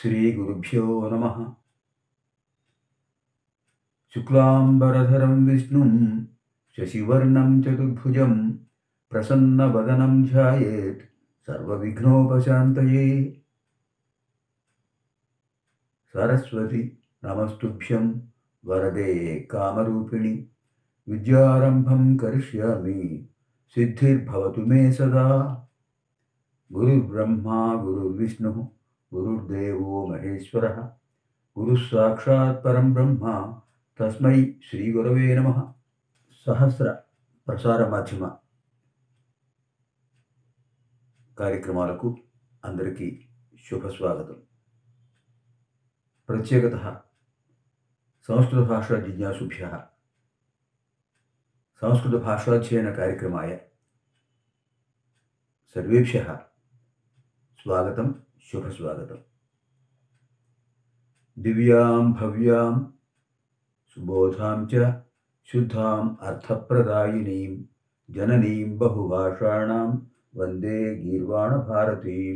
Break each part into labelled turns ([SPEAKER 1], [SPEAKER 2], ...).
[SPEAKER 1] श्रीगुरुभ्यो नमः शुक्लाम्बरधरं विष्णुं शशिवर्णं चतुर्भुजं प्रसन्नवदनं ध्यायेत् सर्वविघ्नोपशान्तये सरस्वति नमस्तुभ्यं वरदे कामरूपिणि विद्यारम्भं करिष्यामि सिद्धिर्भवतु मे सदा गुरुर्ब्रह्मा गुरुर्विष्णुः गुरुर्देवो महेश्वरः गुरुः साक्षात् परं ब्रह्म తస్మై శ్రీ గురవే నమ సహస్ర ప్రసార మాధ్యమ కార్యక్రమాలకు అందరికీ శుభస్వాగతం ప్రత్యేకత సంస్కృత భాషా జిజ్ఞాసుభ్య సంస్కృత భాషాధ్యయన కార్యక్రమాయ సర్వేభ్య స్వాగతం శుభస్వాగతం దివ్యాం భవ్యాం సుబోధాం చ శుద్ధాం అర్థప్రదాయినీం జననీం బహుభాషాణాం వందే గీర్వాణభారతీం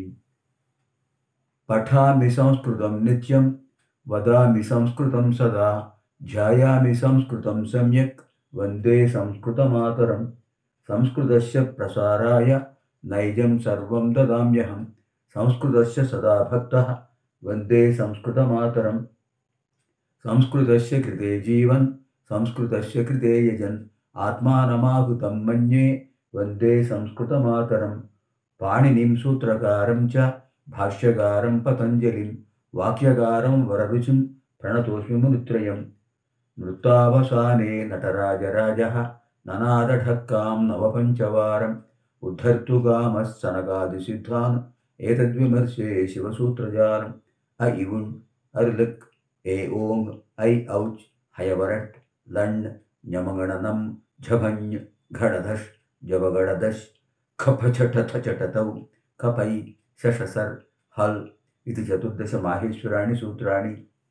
[SPEAKER 1] పఠామి సంస్కృతం నిత్యం వదామి సంస్కృతం సదా ధ్యాయామి సంస్కృతం సమ్యక్ వందే సంస్కృతమాతరం సంస్కృతస్య ప్రసారాయ నైజం సర్వం దదామ్యహం సంస్కృతస్య సదా భక్తः వందే సంస్కృతమాతరం సంస్కృతస్య కృతే జీవన్ సంస్కృతస్య కృతే యజన్ ఆత్మానమాహుతం మన్యే వందే సంస్కృతమాతరం పాణినిం సూత్రకారం చ భాష్యకారం పతంజలిం వాక్యకారం వరరుచిం ప్రణతోస్మి మునిత్రయం నృత్తావసానే నటరాజరాజ ననాదఢక్కాం నవపంచవారం ఉద్ధర్తుగామः సనగాదిసిద్ధాన్ ఏతద్విమర్శే శివసూత్రజాలం అ ఇవున్ అరులక్ ఏ ఓం ఐ ఔచ్ హయవరట్ లండ్ ఞమగణనం ఝభञ् ఘడధష్ జబగడదష్ ఖపచటథచటతౌ కపై శషసర్ హల్ ఇది చతుర్దశ మాహేశ్వరాణి సూత్రాణి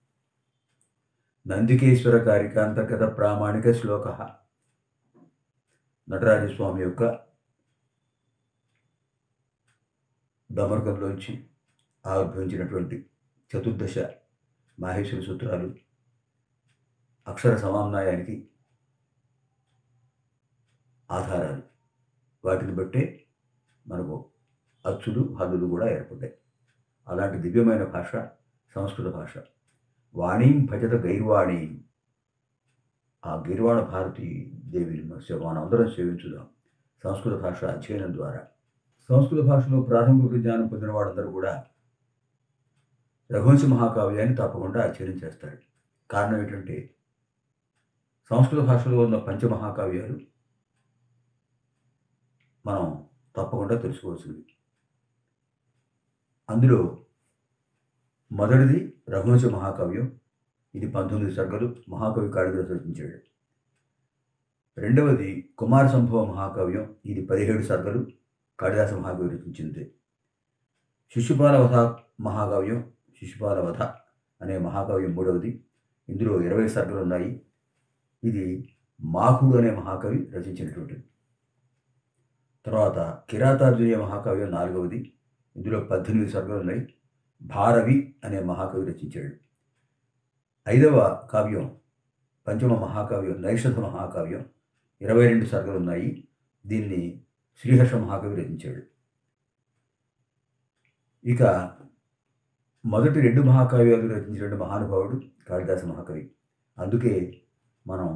[SPEAKER 1] నందికేశ్వర కారికాంతర్గత ప్రామాణిక శ్లోక నటరాజస్వామి యొక్క దమర్గంలోంచి ఆవిర్భవించినటువంటి చతుర్దశ మాహేశ్వర సూత్రాలు అక్షర సమామ్నాయానికి ఆధారాలు వాటిని బట్టే మనకు అచ్చులు హద్దులు కూడా ఏర్పడ్డాయి అలాంటి దివ్యమైన భాష సంస్కృత భాష వాణీం భజత గైర్వాణీం ఆ గైర్వాణ భారతి దేవిని మనం అందరం సేవించుదాం సంస్కృత భాష అధ్యయనం ద్వారా సంస్కృత భాషలో ప్రాథమిక విజ్ఞానం పొందిన వాళ్ళందరూ కూడా రఘువంశ మహాకావ్యాన్ని తప్పకుండా అధ్యయనం చేస్తాడు కారణం ఏంటంటే సంస్కృత భాషలో ఉన్న పంచమహాకావ్యాలు మనం తప్పకుండా తెలుసుకోవాల్సింది అందులో మొదటిది రఘువంశ మహాకావ్యం ఇది పంతొమ్మిది సర్గలు మహాకవి కాళిదాసు రచించాడు రెండవది కుమార సంభవ మహాకావ్యం ఇది పదిహేడు సర్గలు కాళిదాస మహాకవి రచించింది శిశుపాల వధ మహాకావ్యం శిశుపాల వధ అనే మహాకావ్యం మూడవది ఇందులో ఇరవై సర్గలు ఉన్నాయి ఇది మాకుడు అనే మహాకవి రచించినటువంటిది తర్వాత కిరాతార్జునీయ మహాకావ్యం నాలుగవది ఇందులో పద్దెనిమిది సర్గలు ఉన్నాయి భారవి అనే మహాకవి రచించాడు ఐదవ కావ్యం పంచమ మహాకావ్యం నైషధ మహాకావ్యం ఇరవై రెండు సర్గలు ఉన్నాయి దీన్ని శ్రీహర్ష మహాకవి రచించాడు ఇక మొదటి రెండు మహాకావ్యాలు రచించిన మహానుభావుడు కాళిదాస మహాకవి అందుకే మనం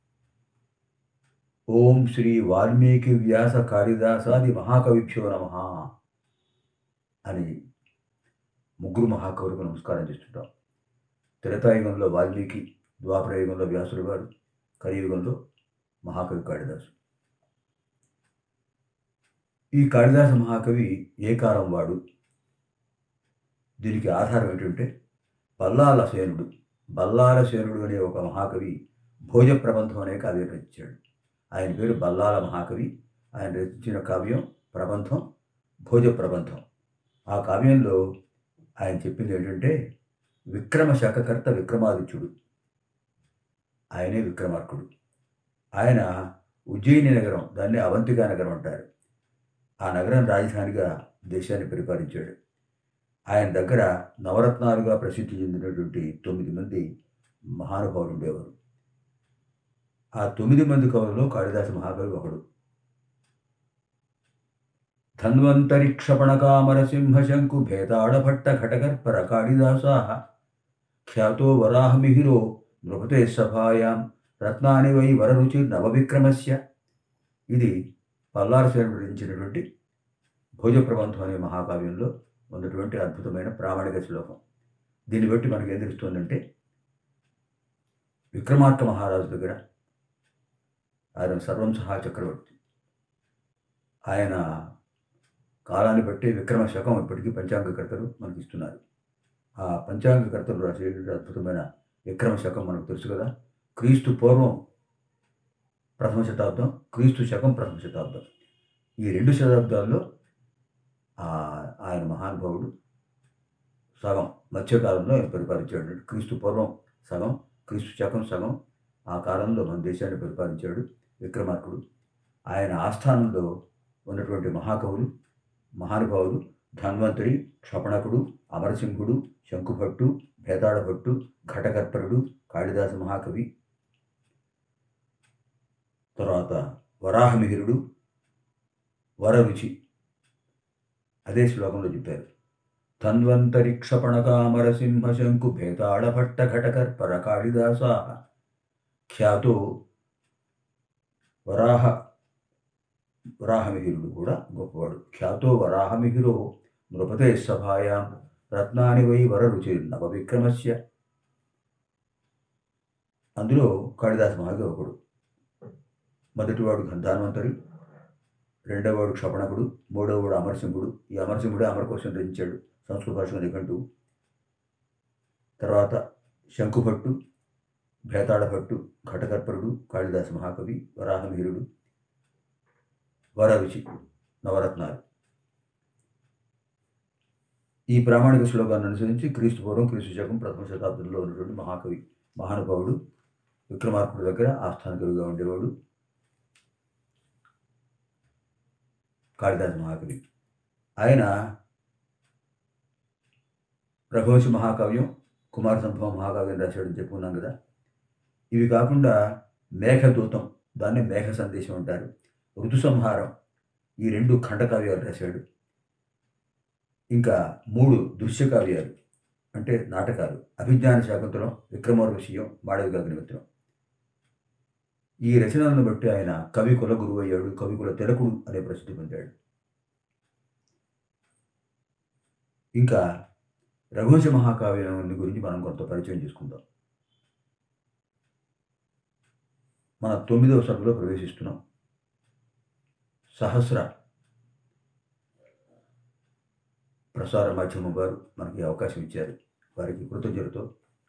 [SPEAKER 1] ఓం శ్రీ వాల్మీకి వ్యాస కాళిదాసాది మహాకవిభ్యో నమ అని ముగ్గురు మహాకవులకు నమస్కారం చేస్తుంటాం త్రేతాయుగంలో వాల్మీకి ద్వాపరయుగంలో వ్యాసుడు గారు కలియుగంలో మహాకవి కాళిదాసు ఈ కాళిదాస మహాకవి ఏ కాలం వాడు దీనికి ఆధారం ఏంటంటే బల్లాల సేనుడు బల్లాల సేనుడు అనే ఒక మహాకవి భోజ ప్రబంధం అనే కావ్యం రచించాడు ఆయన పేరు బల్లాల మహాకవి ఆయన రచించిన కావ్యం ప్రబంధం భోజ ప్రబంధం ఆ కావ్యంలో ఆయన చెప్పింది ఏంటంటే విక్రమ శకకర్త విక్రమాదిత్యుడు ఆయనే విక్రమార్కుడు ఆయన ఉజ్జయిని నగరం దాన్ని అవంతికా నగరం అంటారు ఆ నగరం రాజధానిగా దేశాన్ని పరిపాలించాడు ఆయన దగ్గర నవరత్నాలుగా ప్రసిద్ధి చెందినటువంటి తొమ్మిది మంది మహానుభావులు ఉండేవారు ఆ తొమ్మిది మంది కవులలో కాళిదాస మహాకవి ఒకడు ధన్వంతరి క్షపణకామర సింహ శంకు భేతాడభట్ట ఘటకర్పర కాళిదాసా ఖ్యాతో వరాహమిహిరో నృపతే సభాయాం రత్నాని వై వరరుచి నవవిక్రమస్య ఇది పల్లారసేన రచించినటువంటి భోజప్రబంధం అనే మహాకావ్యంలో ఉన్నటువంటి అద్భుతమైన ప్రామాణిక శ్లోకం దీన్ని బట్టి మనకి ఏం తెలుస్తుందంటే విక్రమార్క మహారాజు దగ్గర ఆయన సర్వంసహ చక్రవర్తి ఆయన కాలాన్ని బట్టి విక్రమ శకం ఇప్పటికీ పంచాంగకర్తలు మనకి ఇస్తున్నారు ఆ పంచాంగకర్తలు రాసేటువంటి అద్భుతమైన విక్రమ శకం మనకు తెలుసు కదా క్రీస్తు పూర్వం ప్రథమ శతాబ్దం క్రీస్తు శకం ప్రథమ శతాబ్దం ఈ రెండు శతాబ్దాల్లో ఆయన మహానుభావుడు సగం మధ్యకాలంలో ఆయన పరిపాలించాడు క్రీస్తు పూర్వం సగం క్రీస్తు శకం సగం ఆ కాలంలో మన దేశాన్ని పరిపాలించాడు విక్రమార్కుడు ఆయన ఆస్థానంలో ఉన్నటువంటి మహాకవులు మహానుభావులు ధన్వంతరి క్షపణకుడు అమరసింహుడు శంకుభట్టు భేతాళభట్టు ఘటకర్పరుడు కాళిదాస మహాకవి తర్వాత వరాహమిహిరుడు వరరుచి అదే శ్లోకంలో చెప్పారు ధన్వంతరి క్షపణకామర సింహ శంకు భేతాళభట్ట ఘటకర్పర కాళిదాస ఖ్యాతో వరాహ వరాహమిహిరుడు కూడా గొప్పవాడు ఖ్యాతో వరాహమిహిరో నృపతే సభాయాం రత్నాని వై వరరుచి నవవిక్రమస్య అందులో కాళిదాస మహాకవి ఒకడు మొదటివాడు గంధాన్వంతరి రెండవవాడు క్షపణకుడు మూడవవాడు అమరసింహుడు ఈ అమరసింహుడే అమరకోశం రచించాడు సంస్కృత భాష నిఘంటు తర్వాత శంకుభట్టు భేతాళభట్టు ఘటకర్పరుడు కాళిదాస మహాకవి వరాహమిహిరుడు వరరుచి నవరత్నాలు ఈ ప్రామాణిక శ్లోకాన్ని అనుసరించి క్రీస్తు పూర్వం క్రీస్తు శకం ప్రథమ శతాబ్దంలో ఉన్నటువంటి మహాకవి మహానుభావుడు విక్రమార్కుడి దగ్గర ఆస్థాన కవిగా ఉండేవాడు కాళిదాస మహాకవి ఆయన రఘువంశ మహాకావ్యం కుమార సంభవం మహాకావ్యం రాశాడని చెప్పుకున్నాం కదా ఇవి కాకుండా మేఘదూతం దాన్ని మేఘ సందేశం అంటారు ఋతు సంహారం ఈ రెండు ఖండకావ్యాలు రాశాడు ఇంకా మూడు దృశ్యకావ్యాలు అంటే నాటకాలు అభిజ్ఞాన శాకుంతలం విక్రమోర్వశీయం మాడవికాగ్నిమిత్రం ఈ రచనలను బట్టి ఆయన కవి కుల గురువు అయ్యాడు కవి కుల తిలకుడు అనే ప్రసిద్ధి పొందాడు ఇంకా రఘువంశ మహాకావ్యం గురించి మనం కొంత పరిచయం చేసుకుందాం మన తొమ్మిదవ సభలో ప్రవేశిస్తున్నాం సహస్ర ప్రసార మాధ్యమం వారు మనకి అవకాశం ఇచ్చారు వారికి కృతజ్ఞతతో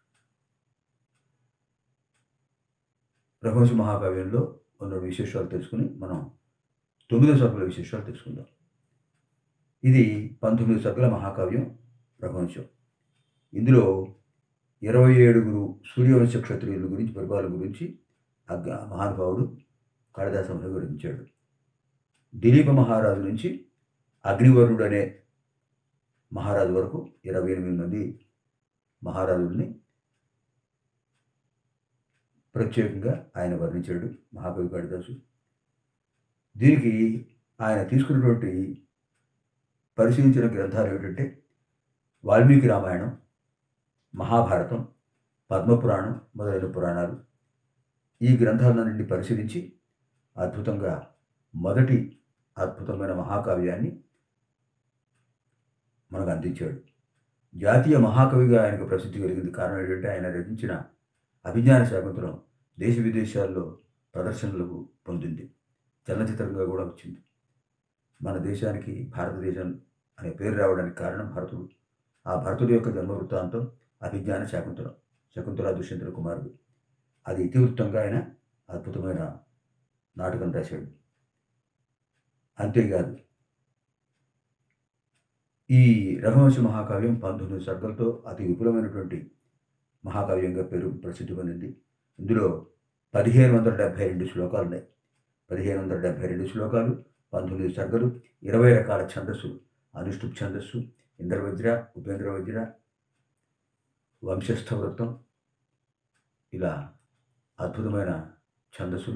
[SPEAKER 1] రఘువంశ మహాకావ్యంలో ఉన్న విశేషాలు తెలుసుకుని మనం తొమ్మిదో సభల విశేషాలు తెలుసుకుందాం ఇది పంతొమ్మిది సభల మహాకావ్యం రఘువంశం ఇందులో ఇరవై ఏడుగురు సూర్యవంశ క్షత్రియుల గురించి పరిపాలన గురించి అగ్గ మహానుభావుడు కాళిదాసం వివరించాడు దిలీప మహారాజు నుంచి అగ్నివరుడు అనే మహారాజు వరకు ఇరవై ఎనిమిది మంది మహారాజుల్ని ప్రత్యేకంగా ఆయన వర్ణించాడు మహాకవి కాళిదాసు దీనికి ఆయన తీసుకున్నటువంటి పరిశీలించిన గ్రంథాలు ఏమిటంటే వాల్మీకి రామాయణం మహాభారతం పద్మపురాణం మొదలైన పురాణాలు ఈ గ్రంథాలన్నింటినీ పరిశీలించి అద్భుతంగా మొదటి అద్భుతమైన మహాకావ్యాన్ని మనకు అందించాడు జాతీయ మహాకవిగా ఆయనకు ప్రసిద్ధి కలిగింది కారణం ఏంటంటే ఆయన రచించిన అభిజ్ఞాన శాకుంతలం దేశ విదేశాల్లో ప్రదర్శనలకు పొందింది చలనచిత్రంగా కూడా వచ్చింది మన దేశానికి భారతదేశం అనే పేరు రావడానికి కారణం భరతుడు ఆ భరతుడి యొక్క జన్మ వృత్తాంతం అభిజ్ఞాన శాకుంతలం శకుంతల దుష్యంతుల కుమారుడు అది ఇతివృత్తంగా ఆయన అద్భుతమైన నాటకం రాశాడు అంతేకాదు ఈ రఘువంశ మహాకావ్యం పంతొమ్మిది సర్గలతో అతి విపులమైనటువంటి మహాకావ్యంగా పేరు ప్రసిద్ధి పొందింది ఇందులో పదిహేను వందల డెబ్భై రెండు శ్లోకాలు ఉన్నాయి పదిహేను వందల డెబ్భై రెండు శ్లోకాలు పంతొమ్మిది సర్గలు ఇరవై రకాల ఛందస్సులు అనుష్ఠుప్ ఛందస్సు ఇంద్రవజ్ర ఉపేంద్ర వజ్ర వంశస్థ వృత్తం ఇలా అద్భుతమైన ఛందస్సులు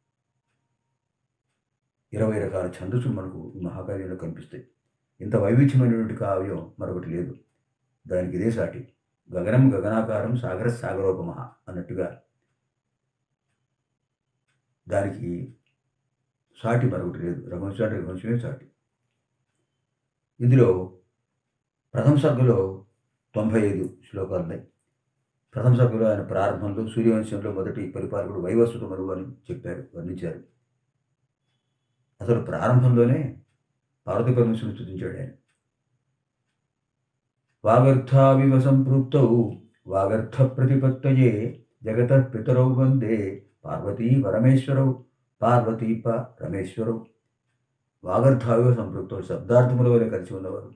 [SPEAKER 1] ఇరవై రకాల ఛందస్సులు మనకు ఈ మహాకావ్యంలో కనిపిస్తాయి ఇంత వైవిధ్యమైనటువంటి కావ్యం మరొకటి లేదు దానికి ఇదే సాటి గగనం గగనాకారం సాగర సాగరోపమ అన్నట్టుగా దానికి సాటి మరొకటి లేదు రఘువంశం అంటే రఘువంశమే సాటి ఇందులో ప్రథమ సర్గలో తొంభై ఐదు శ్లోకాలు ఉన్నాయి ప్రథమ సర్గలో ఆయన ప్రారంభంలో సూర్యవంశంలో మొదటి పరిపాలకుడు వైవస్వత మరువు అని చెప్పారు వర్ణించారు అసలు ప్రారంభంలోనే పార్వతీ పరమేశ్వరుని స్థుతించాడు ఆయన వాగర్థావివ సంపృక్తౌ వాగర్థ ప్రతిపత్తయే జగత పితరౌ వందే పార్వతీ పరమేశ్వరౌ పార్వతీ ప రమేశ్వరౌ వాగర్థావివ సంపృక్తౌ శబ్దార్థముల వలె కలిసి ఉన్నవారు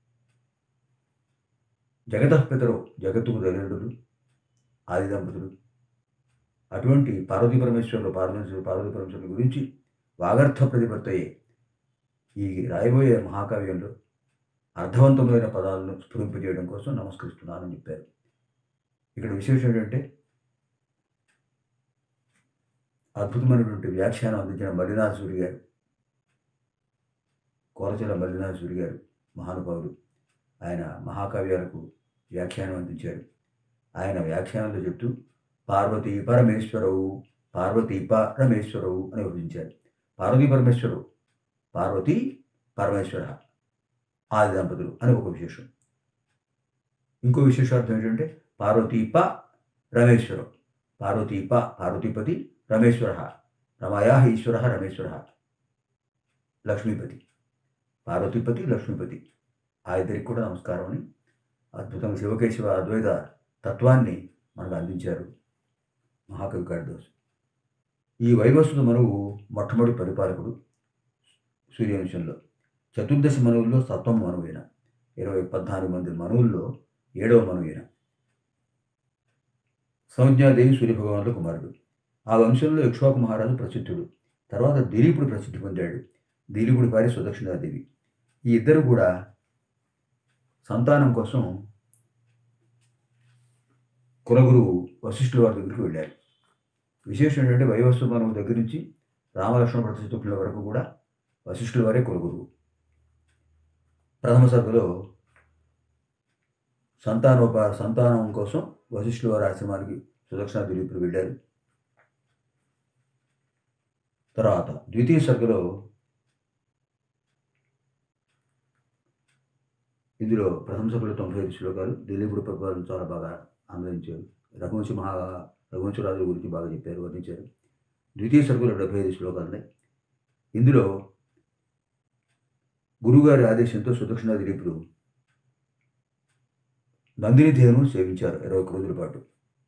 [SPEAKER 1] జగత పితరౌ జగత్తుకు తల్లిదండ్రులు ఆది దంపతులు అటువంటి పార్వతీ పరమేశ్వరులు పార్వతీ పార్వతీ పరమేశ్వరుల గురించి వాగర్థ ప్రతిపత్తయే ఈ రాయబోయే మహాకావ్యంలో అర్థవంతమైన పదాలను స్ఫురింపజేయడం కోసం నమస్కరిస్తున్నానని చెప్పారు ఇక్కడ విశేషం ఏంటంటే అద్భుతమైనటువంటి వ్యాఖ్యానం అందించిన మల్లినాథ సూరి గారు కోరచల మల్లినాథ సూరి గారు మహానుభావుడు ఆయన మహాకావ్యాలకు వ్యాఖ్యానం అందించాడు ఆయన వ్యాఖ్యానంలో చెప్తూ పార్వతీ పరమేశ్వరవు పార్వతీ పరమేశ్వరవు అని విభజించారు పార్వతీ పరమేశ్వరు పార్వతీ పరమేశ్వర ఆది దంపతులు అని ఒక విశేషం ఇంకో విశేషార్థం ఏంటంటే పార్వతీ ప రమేశ్వరం పార్వతీ ప పార్వతీపతి రమేశ్వర రమయా ఈశ్వర రమేశ్వర లక్ష్మీపతి పార్వతీపతి లక్ష్మీపతి ఆ ఇద్దరికి కూడా నమస్కారం అని అద్భుతంగా శివకేశవ అద్వైత తత్వాన్ని మనకు అందించారు మహాకవి కాళిదాసు ఈ వైవస్వత మనువు మొట్టమొదటి పరిపాలకుడు సూర్యవంశంలో చతుర్దశ మనువుల్లో సప్తమ మనువైన ఇరవై పద్నాలుగు మంది మనువుల్లో ఏడవ మనువైన సంజ్ఞాదేవి సూర్యభగవానుల కుమారుడు ఆ వంశంలో ఇక్ష్వాకు మహారాజు ప్రసిద్ధుడు తర్వాత దిలీపుడు ప్రసిద్ధి పొందాడు దిలీపుడి భార్య సుదక్షిణాదేవి ఈ ఇద్దరు కూడా సంతానం కోసం కులగురువు వశిష్ఠుల వారి దగ్గరికి వెళ్ళారు విశేషం ఏంటంటే వైవస్వ మనువు దగ్గర నుంచి రామలక్ష్మణ ప్రతిష్ఠుల వరకు కూడా వశిష్ఠుల వారే కులగురువు ప్రథమ సభలో సంతానోప సంతానం కోసం వశిష్ఠుల వారి ఆశ్రమానికి సుదక్షిణ దిలీపుడు వెళ్ళారు తర్వాత ద్వితీయ సర్గలో ఇందులో ప్రథమ సభలో తొంభై ఐదు శ్లోకాలు దిలీపుడు పరిపాలన చాలా బాగా ఆనందించారు రఘువంశ మహా రఘువంశరాజుల గురించి బాగా చెప్పారు వర్ణించారు ద్వితీయ సర్గలో డెబ్బై ఐదు శ్లోకాలు ఉన్నాయి ఇందులో గురుగారి ఆదేశంతో సుదక్షిణ దిలీపుడు నందిని దేవును సేవించారు ఇరవై ఒక్క రోజుల పాటు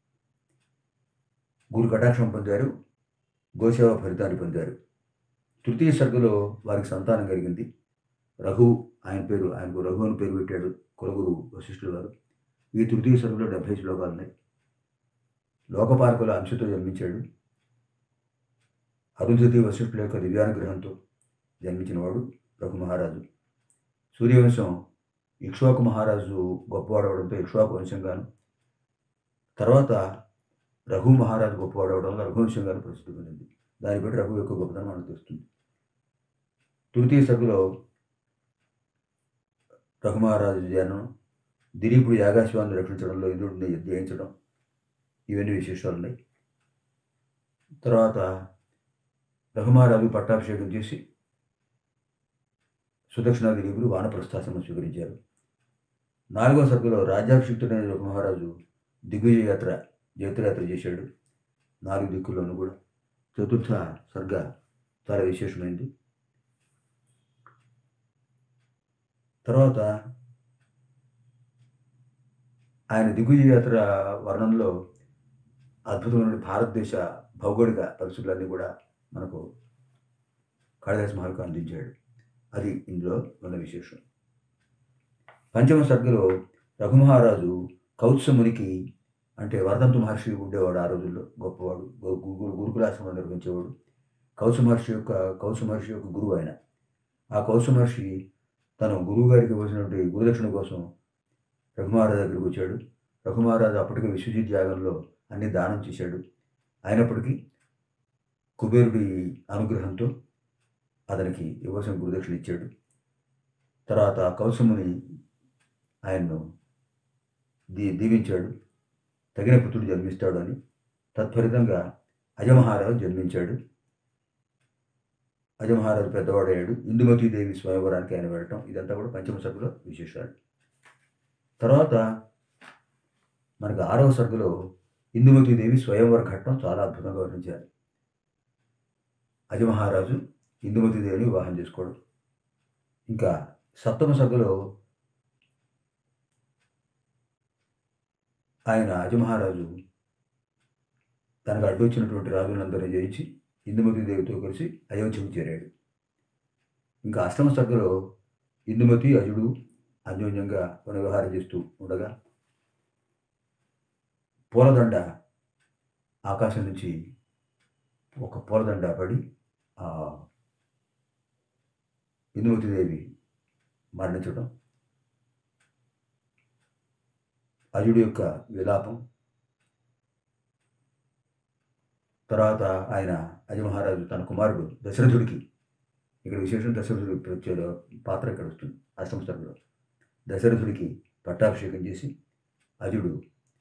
[SPEAKER 1] గురు కటాక్షం పొందారు గోసేవ ఫలితాన్ని పొందారు తృతీయ సర్గలో వారికి సంతానం కలిగింది రఘు ఆయన పేరు ఆయనకు రఘు అని పేరు పెట్టాడు కులగురు వశిష్ఠుల వారు ఈ తృతీయ సర్గలో డెబ్బై శ్లోకాలు ఉన్నాయి లోకపాలకుల అంశతో జన్మించాడు అరుంధతి వశిష్ఠుల యొక్క దివ్యానుగ్రహంతో జన్మించినవాడు రఘు మహారాజు సూర్యవంశం ఇక్ష్వాకు మహారాజు గొప్పవాడవడంతో ఇక్ష్వాకు వంశంగాను తర్వాత రఘు మహారాజు గొప్పవాడవడంలో రఘువంశంగాను ప్రసిద్ధి పొందింది దాన్ని బట్టి రఘు యొక్క గొప్పతనం మనకు తెలుస్తుంది తృతీయ సభలో రఘు మహారాజు జనం దిలీపుడు యాగాశ్వాన్ని రక్షించడంలో ఇంద్రుడిని జయించడం ఇవన్నీ విశేషాలు ఉన్నాయి తర్వాత రఘుమహారాజు పట్టాభిషేకం చేసి సుదక్షిణ దిలీపుడు వానప్రస్థాశ్రమం స్వీకరించారు నాలుగవ సర్గలో రాజ్యాభిషిక్తుడైన రఘుమహారాజు దిగ్విజయ యాత్ర జైత్రయాత్ర చేశాడు నాలుగు దిక్కుల్లోనూ కూడా చతుర్థ సర్గ చాలా విశేషమైంది తర్వాత ఆయన దిగ్విజయ యాత్ర వర్ణంలో అద్భుతమైన భారతదేశ భౌగోళిక పరిస్థితులన్నీ కూడా మనకు కాళిదాస్ మహల్కు అందించాడు అది ఇందులో ఉన్న విశేషం పంచమ సర్గలో రఘుమహారాజు కౌత్సమునికి అంటే వరదంతు మహర్షి ఉండేవాడు ఆ రోజుల్లో గొప్పవాడు గు- గు- గురుకులాశ్రమం నిర్వహించేవాడు కౌసు మహర్షి యొక్క కౌసు మహర్షి యొక్క గురువు ఆయన ఆ కౌసు మహర్షి తను గురువు గారికి ఇవ్వాల్సినటువంటి గురుదక్షిణ కోసం రఘుమహారాజు దగ్గరికి వచ్చాడు రఘుమహారాజు అప్పటికే విశ్వజిత్ యాగంలో అన్ని దానం చేశాడు అయినప్పటికీ కుబేరుడి అనుగ్రహంతో అతనికి ఇవ్వాల్సిన గురుదక్షిణ ఇచ్చాడు తర్వాత కౌసముని ఆయన్ను దీ దీవించాడు తగిన పుత్రుడు జన్మిస్తాడు అని తత్ఫలితంగా అజమహారాజు జన్మించాడు అజమహారాజు పెద్దవాడయ్యాడు ఇందుమతీదేవి స్వయంవరానికి ఆయన వెళ్ళటం ఇదంతా కూడా పంచమ సర్గలో విశేషాలు తర్వాత మనకు ఆరవ సర్గలో ఇందుమతీదేవి స్వయంవర ఘట్టం చాలా అద్భుతంగా వర్ణించారు అజమహారాజు ఇందుమతీదేవిని వివాహం చేసుకోవడం ఇంకా సప్తమ సర్గలో ఆయన అజమహారాజు తనకు అడ్డొచ్చినటువంటి రాజులందరినీ జయించి ఇందుమతి దేవితో కలిసి అయోధ్యకు చేరాడు ఇంకా అష్టమ సర్గలో ఇందుమతి అజుడు అన్యోన్యంగా వ్యవహారం చేస్తూ ఉండగా పూలదండ ఆకాశం నుంచి ఒక పూలదండ పడి ఆ ఇందుమతిదేవి మరణించడం అజుడు యొక్క విలాపం తర్వాత ఆయన అజమహారాజు తన కుమారుడు దశరథుడికి ఇక్కడ విశేషం దశరథుడి వచ్చే పాత్ర ఇక్కడ వస్తుంది అష్టమ స్థలంలో దశరథుడికి పట్టాభిషేకం చేసి అజుడు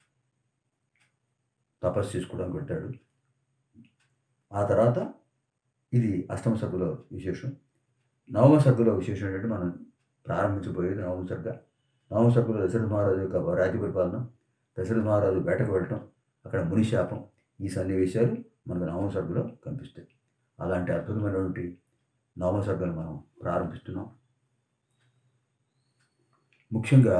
[SPEAKER 1] తపస్సు చేసుకోవడానికి వెళ్తాడు ఆ తర్వాత ఇది అష్టమ సర్గలో విశేషం నవమ సర్గలో విశేషం ఏంటంటే మనం ప్రారంభించబోయేది నవమ సర్గ నవమ సర్గలో దశరథ మహారాజు యొక్క రాజ్య పరిపాలన దశరథ మహారాజు వేటకు వెళ్ళటం అక్కడ మునిశాపం ఈ సన్నివేశాలు మనకు నవమ సర్గలో కనిపిస్తాయి అలాంటి అద్భుతమైనటువంటి నవమ సర్గలు మనం ప్రారంభిస్తున్నాం ముఖ్యంగా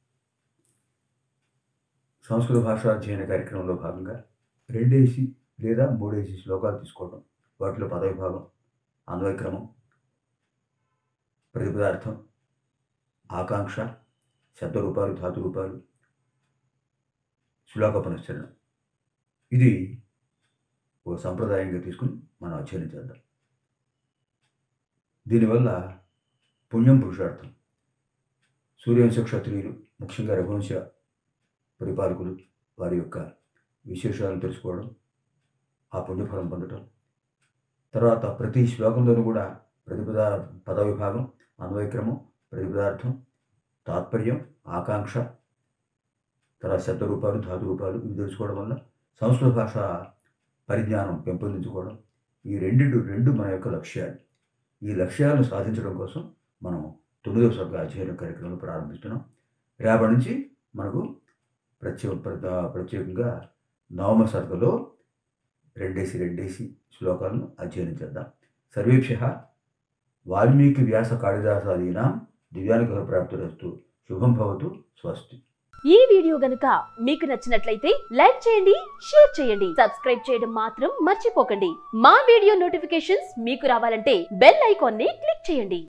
[SPEAKER 1] సంస్కృత భాషాధ్యయన కార్యక్రమంలో భాగంగా రెండేసి లేదా మూడేసి శ్లోకాలు తీసుకోవడం వాటిలో పదవిభాగం అన్వయక్రమం ప్రతిపదార్థం ఆకాంక్ష శబ్దరూపాలు ధాతు రూపాలు శ్లోక పునశ్చరణ ఇది ఓ సంప్రదాయంగా తీసుకుని మనం అధ్యయనం చేద్దాం దీనివల్ల పుణ్యం పురుషార్థం సూర్యవంశ క్షత్రియులు ముఖ్యంగా రఘువంశ పరిపాలకులు వారి యొక్క విశేషాలను తెలుసుకోవడం ఆ పుణ్యఫలం పొందటం తర్వాత ప్రతి శ్లోకంలోనూ కూడా ప్రతిపద పద విభాగం అన్వయక్రమం ప్రతిపదార్థం తాత్పర్యం ఆకాంక్ష తర్వాత శబ్ద రూపాలు ధాతు రూపాలు ఇవి తెలుసుకోవడం వల్ల సంస్కృత భాష పరిజ్ఞానం పెంపొందించుకోవడం ఈ రెండు రెండు మన యొక్క లక్ష్యాలు ఈ లక్ష్యాలను సాధించడం కోసం మనం తొమ్మిదవ సర్గ అధ్యయన కార్యక్రమాలు ప్రారంభిస్తున్నాం రేపటి నుంచి మనకు ప్రత్యేక ప్ర- ప్రత్యేకంగా నవమ సర్గలో రెండేసి రెండేసి శ్లోకాలను అధ్యయనం చేద్దాం సర్వేభ్య వాల్మీకి వ్యాస కాళిదాసాదీనాం దివ్యానుగ్రహ ప్రాప్తిరస్తు శుభం భవతు స్వస్తి
[SPEAKER 2] ఈ వీడియో గనుక మీకు నచ్చినట్లయితే లైక్ చేయండి షేర్ చేయండి సబ్స్క్రైబ్ చేయడం మాత్రం మర్చిపోకండి మా వీడియో నోటిఫికేషన్స్ మీకు రావాలంటే బెల్ ఐకాన్ ని క్లిక్ చేయండి